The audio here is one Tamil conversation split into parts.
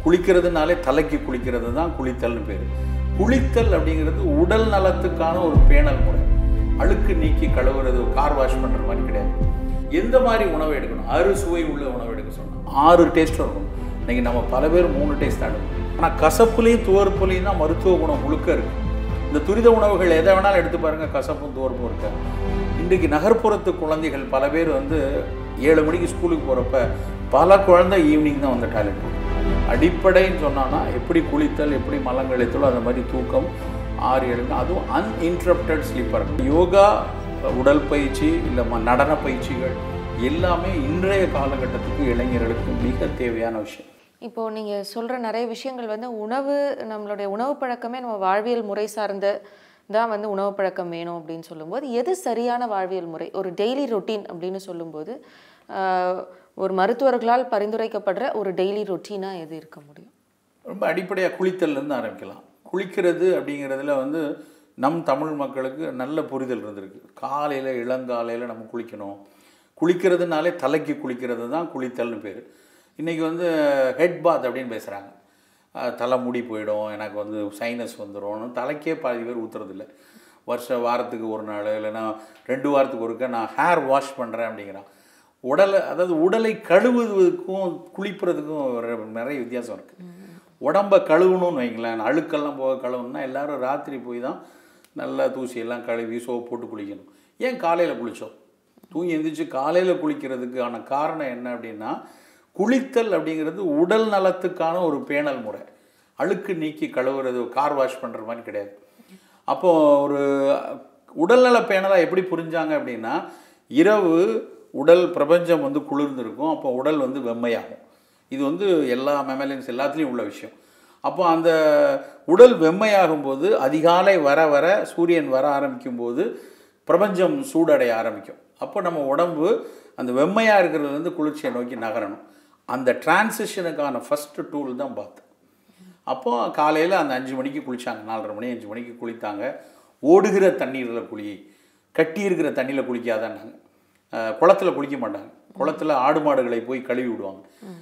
குளிக்கிறதுனாலே தலைக்கு குளிக்கிறது தான் குளித்தல்னு பேர் குளித்தல் அப்படிங்கிறது உடல் நலத்துக்கான ஒரு பேணல் முறை அழுக்கு நீக்கி கழுவுறது கார் வாஷ் பண்ணுற மாதிரி கிடையாது எந்த மாதிரி உணவை எடுக்கணும் அறுசுவை உள்ள உணவு எடுக்க சொன்னோம் ஆறு டேஸ்ட் இருக்கும் இன்னைக்கு நம்ம பல பேர் மூணு டேஸ்ட் தான் எடுக்கணும் ஆனால் கசப்புலையும் துவர்ப்புலையும் தான் மருத்துவ குணம் முழுக்க இருக்கு இந்த துரித உணவுகள் எதை வேணாலும் எடுத்து பாருங்க கசப்பும் துவர்ப்பும் இருக்கு இன்றைக்கு நகர்ப்புறத்து குழந்தைகள் பல பேர் வந்து ஏழு மணிக்கு ஸ்கூலுக்கு போகிறப்ப பல குழந்தை ஈவினிங் தான் வந்து டாய்லெட் போகும் அடிப்படைன்னு சொன்னான்னா எப்படி குளித்தல் எப்படி மலம் கழித்தலோ அந்த மாதிரி தூக்கம் ஆறு ஏழு அதுவும் அன்இன்டரப்டட் ஸ்லீப்பாக இருக்கும் யோகா உடல் பயிற்சி இல்லை ம நடன பயிற்சிகள் எல்லாமே இன்றைய காலகட்டத்துக்கு இளைஞர்களுக்கு மிக தேவையான விஷயம் இப்போ நீங்க சொல்ற நிறைய விஷயங்கள் வந்து உணவு நம்மளுடைய உணவு பழக்கமே நம்ம வாழ்வியல் முறை சார்ந்த தான் வந்து உணவு பழக்கம் வேணும் அப்படின்னு சொல்லும்போது எது சரியான வாழ்வியல் முறை ஒரு டெய்லி ரொட்டீன் அப்படின்னு சொல்லும்போது ஆஹ், ஒரு மருத்துவர்களால் பரிந்துரைக்கப்படுற ஒரு டெய்லி ரொட்டீனாக எது இருக்க முடியும் ரொம்ப அடிப்படையாக குளித்தல்லேருந்து ஆரம்பிக்கலாம் குளிக்கிறது அப்படிங்கிறதுல வந்து நம் தமிழ் மக்களுக்கு நல்ல புரிதல் இருந்திருக்கு காலையில் இளங்காலையில் நம்ம குளிக்கணும் குளிக்கிறதுனாலே தலைக்கு குளிக்கிறது தான் குளித்தல்னு பேர் இன்றைக்கி வந்து ஹெட் பாத் அப்படின்னு பேசுகிறாங்க தலை முடி போயிடும் எனக்கு வந்து சைனஸ் வந்துடும் தலைக்கே பாதி பேர் ஊற்றுறதில்ல வருஷ வாரத்துக்கு ஒரு நாள் இல்லைன்னா ரெண்டு வாரத்துக்கு ஒருக்க நான் ஹேர் வாஷ் பண்ணுறேன் அப்படிங்கிறான் உடலை அதாவது உடலை கழுவுவதுக்கும் குளிப்புறதுக்கும் ஒரு நிறைய வித்தியாசம் இருக்குது உடம்பை கழுவணும்னு வைங்களேன் அழுக்கெல்லாம் போக கழுவணும்னா எல்லாரும் ராத்திரி போய் தான் நல்லா தூசியெல்லாம் கழுவி சோப் போட்டு குளிக்கணும் ஏன் காலையில் குளித்தோம் தூங்கி எந்திரிச்சு காலையில் குளிக்கிறதுக்கான காரணம் என்ன அப்படின்னா குளித்தல் அப்படிங்கிறது உடல் நலத்துக்கான ஒரு பேணல் முறை அழுக்கு நீக்கி கழுவுறது கார் வாஷ் பண்ணுற மாதிரி கிடையாது அப்போ ஒரு உடல்நல பேணலாக எப்படி புரிஞ்சாங்க அப்படின்னா இரவு உடல் பிரபஞ்சம் வந்து குளிர்ந்திருக்கும் அப்போ உடல் வந்து வெம்மையாகும் இது வந்து எல்லா மெமலியன்ஸ் எல்லாத்துலேயும் உள்ள விஷயம் அப்போ அந்த உடல் வெம்மையாகும் போது அதிகாலை வர வர சூரியன் வர ஆரம்பிக்கும் போது பிரபஞ்சம் சூடடைய ஆரம்பிக்கும் அப்போ நம்ம உடம்பு அந்த வெம்மையாக இருக்கிறதுலேருந்து குளிர்ச்சியை நோக்கி நகரணும் அந்த டிரான்சிஷனுக்கான ஃபஸ்ட்டு டூல் தான் பாத் அப்போ காலையில் அந்த அஞ்சு மணிக்கு குளித்தாங்க நாலரை மணி அஞ்சு மணிக்கு குளித்தாங்க ஓடுகிற தண்ணீரில் குளி கட்டி இருக்கிற தண்ணியில் குளிக்காதான்னாங்க அஹ் குளத்துல குளிக்க மாட்டாங்க குளத்துல ஆடு மாடுகளை போய் கழுவி விடுவாங்க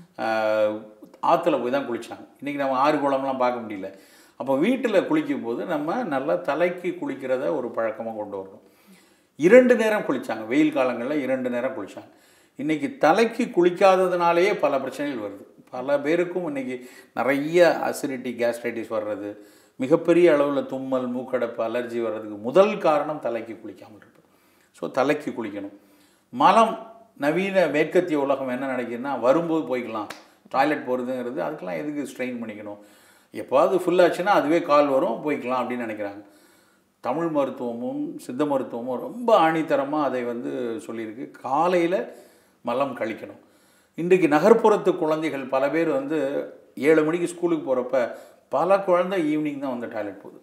அஹ் ஆத்துல போய் தான் குளிச்சாங்க இன்றைக்கி நம்ம ஆறு குளம்லாம் பார்க்க முடியல அப்போ வீட்டில் குளிக்கும் போது நம்ம நல்லா தலைக்கு குளிக்கிறத ஒரு பழக்கமாக கொண்டு வரணும் இரண்டு நேரம் குளிச்சாங்க வெயில் காலங்களில் இரண்டு நேரம் குளிச்சாங்க இன்றைக்கி தலைக்கு குளிக்காததுனாலேயே பல பிரச்சனைகள் வருது பல பேருக்கும் இன்றைக்கி நிறைய அசிடிட்டி கேஸ்ட்ரைட்டிஸ் வர்றது மிகப்பெரிய அளவில் தும்மல் மூக்கடைப்பு அலர்ஜி வர்றதுக்கு முதல் காரணம் தலைக்கு குளிக்காமல் இருப்பது ஸோ தலைக்கு குளிக்கணும் மலம் நவீன மேற்கத்திய உலகம் என்ன நினைக்குதுன்னா வரும்போது போய்க்கலாம் டாய்லெட் போகிறதுங்கிறது அதுக்கெல்லாம் எதுக்கு ஸ்ட்ரெயின் பண்ணிக்கணும் எப்போவாது ஃபுல்லாச்சுன்னா அதுவே கால் வரும் போய்க்கலாம் அப்படின்னு நினைக்கிறாங்க தமிழ் மருத்துவமும் சித்த மருத்துவமும் ரொம்ப ஆணித்தரமாக அதை வந்து சொல்லியிருக்கு காலையில் மலம் கழிக்கணும் இன்றைக்கு நகர்ப்புறத்து குழந்தைகள் பல பேர் வந்து ஏழு மணிக்கு ஸ்கூலுக்கு போகிறப்ப பல குழந்தை ஈவினிங் தான் வந்து டாய்லெட் போகுது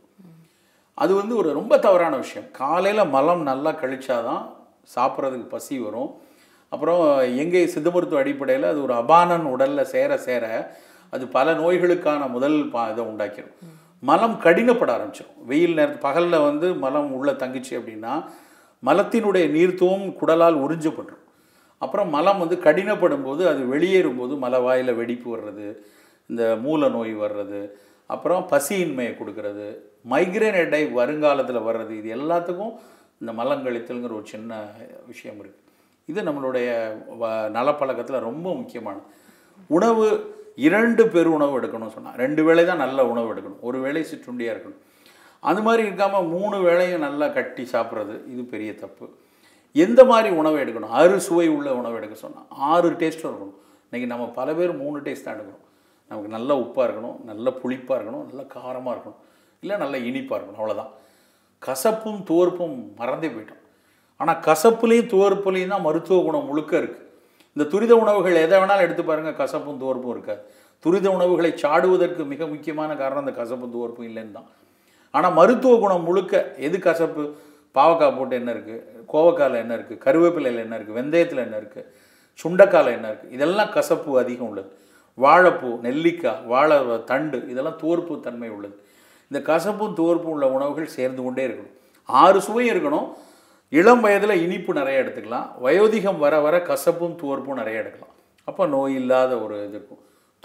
அது வந்து ஒரு ரொம்ப தவறான விஷயம் காலையில் மலம் நல்லா கழிச்சாதான் சாப்பிட்றதுக்கு பசி வரும் அப்புறம் எங்கே சித்த மருத்துவ அடிப்படையில் அது ஒரு அபானன் உடலில் சேர சேர அது பல நோய்களுக்கான முதல் பா இதை உண்டாக்கிடும் மலம் கடினப்பட ஆரம்பிச்சிடும் வெயில் நேரத்து பகலில் வந்து மலம் உள்ளே தங்கிச்சு அப்படின்னா மலத்தினுடைய நீர்த்துவம் குடலால் உறிஞ்சப்பட்டுரும் அப்புறம் மலம் வந்து கடினப்படும் போது அது வெளியேறும்போது மலவாயில் வெடிப்பு வர்றது இந்த மூல நோய் வர்றது அப்புறம் பசியின்மையை கொடுக்கறது மைக்ரேன் எடை வருங்காலத்தில் வர்றது இது எல்லாத்துக்கும் இந்த மலங்கழித்தல்ங்கிற ஒரு சின்ன விஷயம் இருக்குது இது நம்மளுடைய வ நலப்பழக்கத்தில் ரொம்ப முக்கியமானது உணவு இரண்டு பேர் உணவு எடுக்கணும்னு சொன்னால் ரெண்டு வேளை தான் நல்ல உணவு எடுக்கணும் ஒரு வேளை சிற்றுண்டியாக இருக்கணும் அது மாதிரி இருக்காமல் மூணு வேளையும் நல்லா கட்டி சாப்பிட்றது இது பெரிய தப்பு எந்த மாதிரி உணவு எடுக்கணும் அறு சுவை உள்ள உணவு எடுக்க சொன்னால் ஆறு டேஸ்ட்டும் இருக்கணும் இன்றைக்கி நம்ம பல பேர் மூணு டேஸ்ட் தான் எடுக்கணும் நமக்கு நல்ல உப்பாக இருக்கணும் நல்ல புளிப்பாக இருக்கணும் நல்ல காரமாக இருக்கணும் இல்லை நல்ல இனிப்பாக இருக்கணும் அவ்வளோதான் கசப்பும் துவர்ப்பும் மறந்தே போயிட்டோம் ஆனால் கசப்புலேயும் துவர்ப்புலேயும் தான் மருத்துவ குணம் முழுக்க இருக்குது இந்த துரித உணவுகள் எதை வேணாலும் எடுத்து பாருங்கள் கசப்பும் துவர்ப்பும் இருக்காது துரித உணவுகளை சாடுவதற்கு மிக முக்கியமான காரணம் இந்த கசப்பும் துவர்ப்பும் இல்லைன்னு தான் ஆனால் மருத்துவ குணம் முழுக்க எது கசப்பு பாவக்காய் போட்டு என்ன இருக்குது கோவக்காயில் என்ன இருக்குது கருவேப்பிலையில் என்ன இருக்குது வெந்தயத்தில் என்ன இருக்குது சுண்டைக்காயில் என்ன இருக்குது இதெல்லாம் கசப்பு அதிகம் உள்ளது வாழைப்பூ நெல்லிக்காய் வாழை தண்டு இதெல்லாம் துவர்ப்பு தன்மை உள்ளது இந்த கசப்பும் துவர்ப்பும் உள்ள உணவுகள் சேர்ந்து கொண்டே இருக்கணும் ஆறு சுவையும் இருக்கணும் இளம் வயதில் இனிப்பு நிறைய எடுத்துக்கலாம் வயோதிகம் வர வர கசப்பும் துவர்ப்பும் நிறைய எடுக்கலாம் அப்போ நோய் இல்லாத ஒரு இது இருக்கும்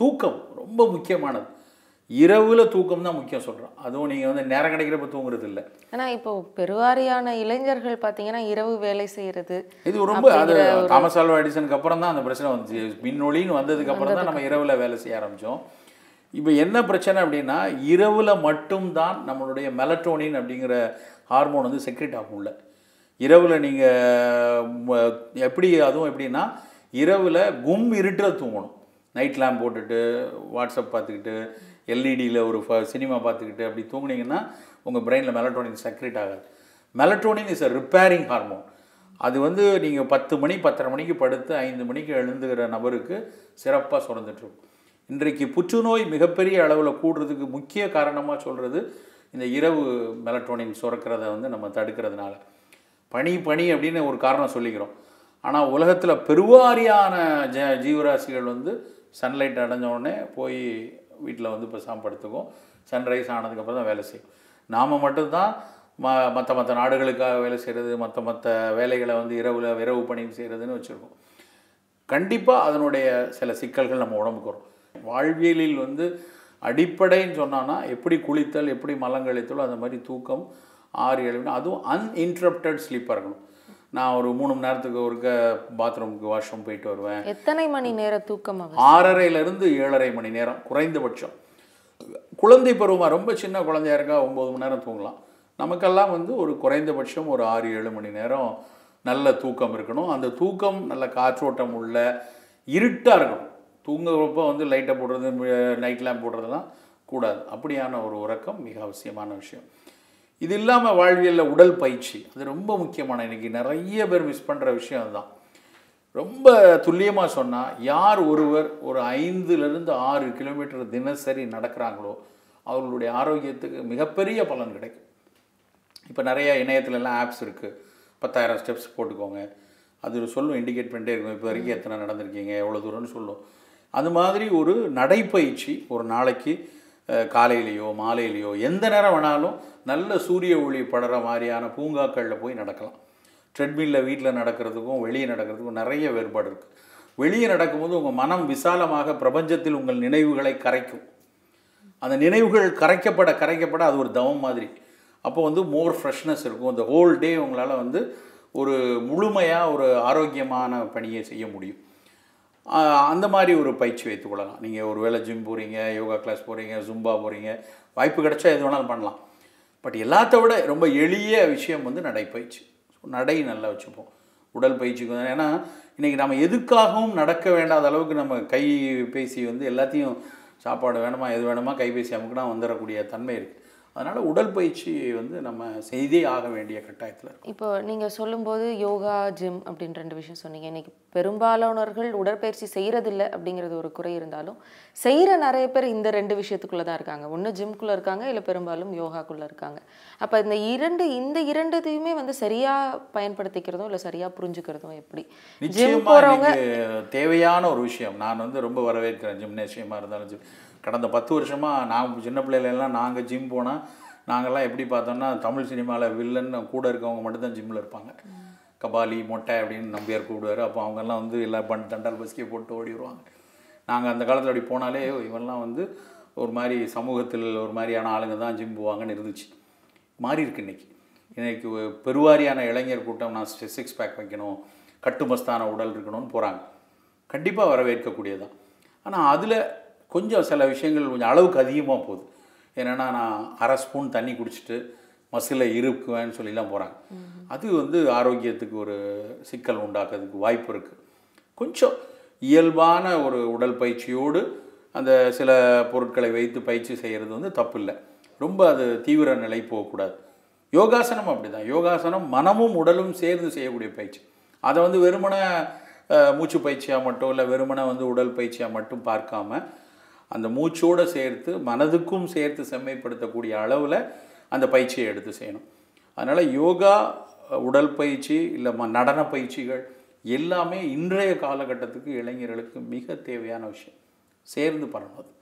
தூக்கம் ரொம்ப முக்கியமானது இரவில் தூக்கம் தான் முக்கியம் சொல்கிறோம் அதுவும் நீங்கள் வந்து நேரம் கிடைக்கிறப்ப தூங்குறது இல்லை ஆனா இப்போ பெருவாரியான இளைஞர்கள் பார்த்தீங்கன்னா இரவு வேலை செய்யறது இது ரொம்ப அது தாமஸ் ஆல்வா எடிசனுக்கு அப்புறம் தான் அந்த பிரச்சனை வந்துச்சு மின்னொளின்னு வந்ததுக்கு அப்புறம் தான் நம்ம இரவில் வேலை செய்ய ஆரம்பித்தோம் இப்போ என்ன பிரச்சனை அப்படின்னா இரவில் மட்டும்தான் நம்மளுடைய மெலட்டோனின் அப்படிங்கிற ஹார்மோன் வந்து செக்ரெட் ஆகும்ல இரவில் நீங்கள் எப்படி அதுவும் எப்படின்னா இரவில் கும் இருட்டில் தூங்கணும் நைட் லேம்ப் போட்டுட்டு வாட்ஸ்அப் பார்த்துக்கிட்டு எல்இடியில் ஒரு சினிமா பார்த்துக்கிட்டு அப்படி தூங்குனீங்கன்னா உங்கள் பிரெயினில் மெலட்டோனின் செக்ரெட் ஆகாது melatonin is a repairing hormone அது வந்து நீங்கள் பத்து மணி பத்தரை மணிக்கு படுத்து ஐந்து மணிக்கு எழுந்துகிற நபருக்கு சிறப்பாக சுரந்துட்டுருக்கும் இன்றைக்கு புற்றுநோய் மிகப்பெரிய அளவில் கூடுறதுக்கு முக்கிய காரணமாக சொல்கிறது இந்த இரவு மெலட்டோனின் சுரக்கிறத வந்து நம்ம தடுக்கிறதுனால பனி பனி அப்படின்னு ஒரு காரணம் சொல்லிக்கிறோம் ஆனால் உலகத்தில் பெருவாரியான ஜ ஜீவராசிகள் வந்து சன்லைட் அடைஞ்ச உடனே போய் வீட்டில் வந்து இப்போ படுத்துக்கும் சன்ரைஸ் ஆனதுக்கப்புறம் தான் வேலை செய்யும் நாம் மட்டும்தான் ம மற்ற மற்ற நாடுகளுக்காக வேலை செய்கிறது மற்ற மற்ற வேலைகளை வந்து இரவில் இரவு பணி செய்கிறதுன்னு வச்சுருக்கோம் கண்டிப்பாக அதனுடைய சில சிக்கல்கள் நம்ம உடம்புக்கு வரும் வாழ்வியலில் வந்து அடிப்படைன்னு சொன்னான்னா எப்படி குளித்தல் எப்படி மலங்கழித்தலோ அந்த மாதிரி தூக்கம் ஆறு ஏழு மணி அதுவும் அன்இன்டரப்டட் ஸ்லீப்பாக இருக்கணும் நான் ஒரு மூணு மணி நேரத்துக்கு ஒருக்க பாத்ரூமுக்கு வாஷ்ரூம் போயிட்டு வருவேன் எத்தனை மணி நேர தூக்கம் அவசியம் ஆறரைலேருந்து ஏழரை மணி நேரம் குறைந்தபட்சம் குழந்தை பருவமாக ரொம்ப சின்ன குழந்தையா இருக்கா ஒம்பது மணி நேரம் தூங்கலாம் நமக்கெல்லாம் வந்து ஒரு குறைந்தபட்சம் ஒரு ஆறு ஏழு மணி நேரம் நல்ல தூக்கம் இருக்கணும் அந்த தூக்கம் நல்ல காற்றோட்டம் உள்ள இருட்டாக இருக்கணும் தூங்குறப்போ வந்து லைட்டை போடுறது நைட் லேம்ப் போடுறதெல்லாம் கூடாது அப்படியான ஒரு உறக்கம் மிக அவசியமான விஷயம் இது இல்லாமல் வாழ்வியலில் உடல் பயிற்சி அது ரொம்ப முக்கியமான இன்னைக்கு நிறைய பேர் மிஸ் பண்ணுற விஷயம் அதுதான் ரொம்ப துல்லியமாக சொன்னால் யார் ஒருவர் ஒரு ஐந்துலேருந்து ஆறு கிலோமீட்டர் தினசரி நடக்கிறாங்களோ அவர்களுடைய ஆரோக்கியத்துக்கு மிகப்பெரிய பலன் கிடைக்கும் இப்போ நிறைய இணையத்துல எல்லாம் ஆப்ஸ் இருக்குது பத்தாயிரம் ஸ்டெப்ஸ் போட்டுக்கோங்க அது சொல்லும் இண்டிகேட் பண்ணிட்டே இருக்கும் இப்போ வரைக்கும் எத்தனை நடந்திருக்கீங்க எவ்வளோ தூரம்னு சொல்லும் அது மாதிரி ஒரு நடைப்பயிற்சி ஒரு நாளைக்கு அஹ், காலையிலையோ மாலையிலையோ எந்த நேரம் வேணாலும் நல்ல சூரிய ஒளி படுற மாதிரியான பூங்காக்களில் போய் நடக்கலாம் ட்ரெட்மில்லில் வீட்டில் நடக்கிறதுக்கும் வெளியே நடக்கிறதுக்கும் நிறைய வேறுபாடு இருக்குது வெளியே நடக்கும்போது உங்கள் மனம் விசாலமாக பிரபஞ்சத்தில் உங்கள் நினைவுகளை கரைக்கும் அந்த நினைவுகள் கரைக்கப்பட கரைக்கப்பட அது ஒரு தவம் மாதிரி அப்போ வந்து மோர் ஃப்ரெஷ்னஸ் இருக்கும் அந்த ஹோல் டே உங்களால் வந்து ஒரு முழுமையாக ஒரு ஆரோக்கியமான பணியை செய்ய முடியும் ஆஹ் அந்த மாதிரி ஒரு பயிற்சி வைத்துக் கொள்ளலாம் நீங்கள் ஒரு வேளை ஜிம் போகிறீங்க யோகா கிளாஸ் போகிறீங்க ஜும்பா போகிறீங்க வாய்ப்பு கிடைச்சா எது வேணாலும் பண்ணலாம் பட் எல்லாத்த விட ரொம்ப எளிய விஷயம் வந்து நடைப்பயிற்சி நடை நல்லா வச்சுப்போம் உடல் பயிற்சிக்கு வந்து ஏன்னா இன்றைக்கி நம்ம எதுக்காகவும் நடக்க வேண்டாத அளவுக்கு நம்ம கைபேசி வந்து எல்லாத்தையும் சாப்பாடு வேணுமா எது வேணுமா கைபேசி அமுக்குனா வந்துடக்கூடிய தன்மை இருக்குது அதனால் உடல் பயிற்சி வந்து நம்ம செய்தே ஆக வேண்டிய கட்டாயத்தில் இருக்கும் இப்போ நீங்க சொல்லும்போது யோகா ஜிம் அப்படின்னு ரெண்டு விஷயம் சொன்னீங்க இன்னைக்கு பெரும்பாலானவர்கள் உடற்பயிற்சி செய்யறதில்ல அப்படிங்கிறது ஒரு குறை இருந்தாலும் செய்யற நிறைய பேர் இந்த ரெண்டு விஷயத்துக்குள்ள தான் இருக்காங்க ஒன்று ஜிம்குள்ள இருக்காங்க இல்லை பெரும்பாலும் யோகாக்குள்ள இருக்காங்க அப்ப இந்த இரண்டு இந்த இரண்டுத்தையுமே வந்து சரியா பயன்படுத்திக்கிறதும் இல்லை சரியா புரிஞ்சுக்கிறதும் எப்படி ஜிம் நிச்சயமா போறவங்க இன்னைக்கு தேவையான ஒரு விஷயம் நான் வந்து ரொம்ப வரவேற்கிறேன் ஜிம்னேஷியமாக இருந்தாலும் ஜிம் கடந்த பத்து வருஷமாக நான் சின்ன பிள்ளையில எல்லாம் நாங்கள் ஜிம் போனால் நாங்கள்லாம் எப்படி பார்த்தோம்னா தமிழ் சினிமாவில் வில்லன் கூட இருக்கவங்க மட்டும்தான் ஜிம்மில் இருப்பாங்க கபாலி மொட்டை அப்படின்னு நம்பியார் கூப்பிடுவார் அப்போ அவங்கெல்லாம் வந்து எல்லாம் பண் தண்டால் பஸ்கே போட்டு ஓடி வருவாங்க நாங்கள் அந்த காலத்தில் அப்படி போனாலே "ஓ, இவன்லாம் வந்து ஒரு மாதிரி சமூகத்தில் ஒரு மாதிரியான ஆளுங்க தான் ஜிம் போவாங்கன்னு இருந்துச்சு மாறி இருக்கு இன்னைக்கு இன்னைக்கு ஒரு பெருவாரியான இளைஞர் கூட்டம் நான் சிக்ஸ் பேக் வைக்கணும் கட்டுமஸ்தான உடல் இருக்கணும்னு போகிறாங்க கண்டிப்பாக வரவேற்கக்கூடியதான் ஆனால் அதில் கொஞ்சம் சில விஷயங்கள் கொஞ்சம் அளவுக்கு அதிகமாக போகுது என்னென்னா நான் அரை ஸ்பூன் தண்ணி குடிச்சிட்டு மசிலை இருக்குவேன்னு சொல்லிலாம் போகிறாங்க அது வந்து ஆரோக்கியத்துக்கு ஒரு சிக்கல் உண்டாக்குறதுக்கு வாய்ப்பு இருக்குது கொஞ்சம் இயல்பான ஒரு உடல் பயிற்சியோடு அந்த சில பொருட்களை வைத்து பயிற்சி செய்கிறது வந்து தப்பு இல்லை ரொம்ப அது தீவிர நிலை போகக்கூடாது யோகாசனம் அப்படிதான் யோகாசனம் மனமும் உடலும் சேர்ந்து செய்யக்கூடிய பயிற்சி அதை வந்து வெறுமனே அஹ், மூச்சு பயிற்சியாக மட்டும் இல்லை வெறுமனே வந்து உடல் பயிற்சியாக மட்டும் பார்க்காம அந்த மூச்சோடு சேர்த்து மனதுக்கும் சேர்த்து செம்மைப்படுத்தக்கூடிய அளவில் அந்த பயிற்சியை எடுத்து செய்யணும் அதனால் யோகா உடல் பயிற்சி இல்லை ம நடன பயிற்சிகள் எல்லாமே இன்றைய காலகட்டத்துக்கு இளைஞர்களுக்கு மிக தேவையான விஷயம் சேர்ந்து பண்ணணும் அது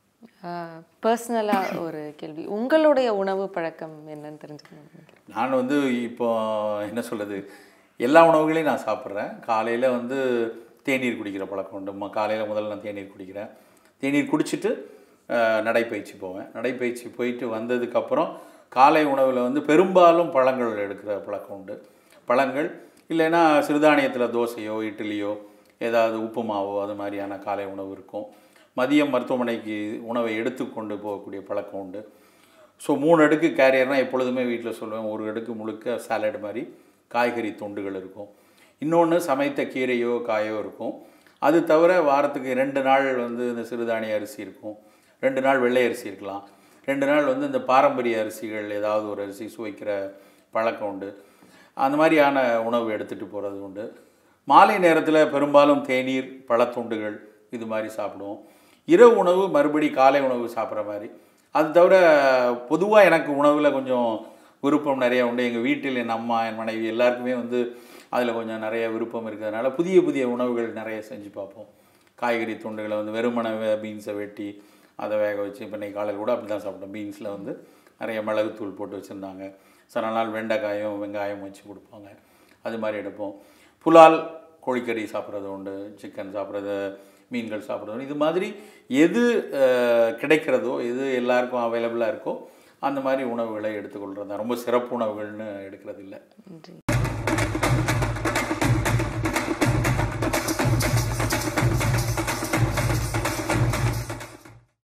பர்சனலாக ஒரு கேள்வி உங்களுடைய உணவு பழக்கம் என்னன்னு தெரிஞ்சுக்கணும் நினைக்கிறேன். நான் வந்து இப்போ என்ன சொல்கிறது எல்லா உணவுகளையும் நான் சாப்பிட்றேன் காலையில் வந்து தேநீர் குடிக்கிற பழக்கம் உண்டு காலையில் முதல்ல நான் தேநீர் குடிக்கிறேன் தேநீர் குடிச்சிட்டு அஹ், நடைப்பயிற்சி போவேன் நடைப்பயிற்சி போயிட்டு வந்ததுக்கப்புறம் காலை உணவில் வந்து பெரும்பாலும் பழங்கள் எடுக்கிற பழக்கம் உண்டு பழங்கள் இல்லைன்னா சிறுதானியத்தில் தோசையோ இட்லியோ ஏதாவது உப்புமாவோ அது மாதிரியான காலை உணவு இருக்கும் மதியம் மருத்துவமனைக்கு உணவை எடுத்துக்கொண்டு போகக்கூடிய பழக்கம் உண்டு ஸோ மூணு அடுக்கு கேரியர்னால் எப்பொழுதுமே வீட்டில் சொல்லுவேன் ஒரு அடுக்கு முழுக்க சாலட் மாதிரி காய்கறி துண்டுகள் இருக்கும் இன்னொன்று சமைத்த கீரையோ காயோ இருக்கும் அது தவிர வாரத்துக்கு ரெண்டு நாள் வந்து இந்த சிறுதானிய அரிசி இருக்கும் ரெண்டு நாள் வெள்ளை அரிசி இருக்கலாம் ரெண்டு நாள் வந்து இந்த பாரம்பரிய அரிசிகள் ஏதாவது ஒரு அரிசி சுவைக்கிற பழக்கம் உண்டு அந்த மாதிரியான உணவு எடுத்துகிட்டு போகிறது உண்டு மாலை நேரத்தில் பெரும்பாலும் தேநீர் பழத்துண்டுகள் இது மாதிரி சாப்பிடுவோம் இரவு உணவு மறுபடி காலை உணவு சாப்பிட்ற மாதிரி அது தவிர பொதுவாக எனக்கு உணவில் கொஞ்சம் விருப்பம் நிறைய உண்டு எங்கள் வீட்டில் என் அம்மா என் மனைவி எல்லாருக்குமே வந்து அதில் கொஞ்சம் நிறைய விருப்பம் இருக்கிறதுனால புதிய புதிய உணவுகள் நிறைய செஞ்சு பார்ப்போம் காய்கறி துண்டுகளை வந்து வெறுமனை பீன்ஸை வெட்டி அதை வேக வச்சு இப்போ இன்னைக்கு காலையில் கூட அப்படி தான் சாப்பிட்டோம் பீன்ஸில் வந்து நிறைய மிளகுத்தூள் போட்டு வச்சுருந்தாங்க சில நாள் வெண்டைக்காயும் வெங்காயம் வச்சு கொடுப்பாங்க அது மாதிரி எடுப்போம் புலால் கோழிக்கறி சாப்பிட்றது உண்டு சிக்கன் சாப்பிட்றது மீன்கள் சாப்பிட்றது உண்டு. இது மாதிரி எது அஹ், கிடைக்கிறதோ எது எல்லாருக்கும் அவைலபிளாக இருக்கோ அந்த மாதிரி உணவுகளை எடுத்துக்கொள்கிறது தான் ரொம்ப சிறப்பு உணவுகள்னு எடுக்கிறது இல்லை நன்றி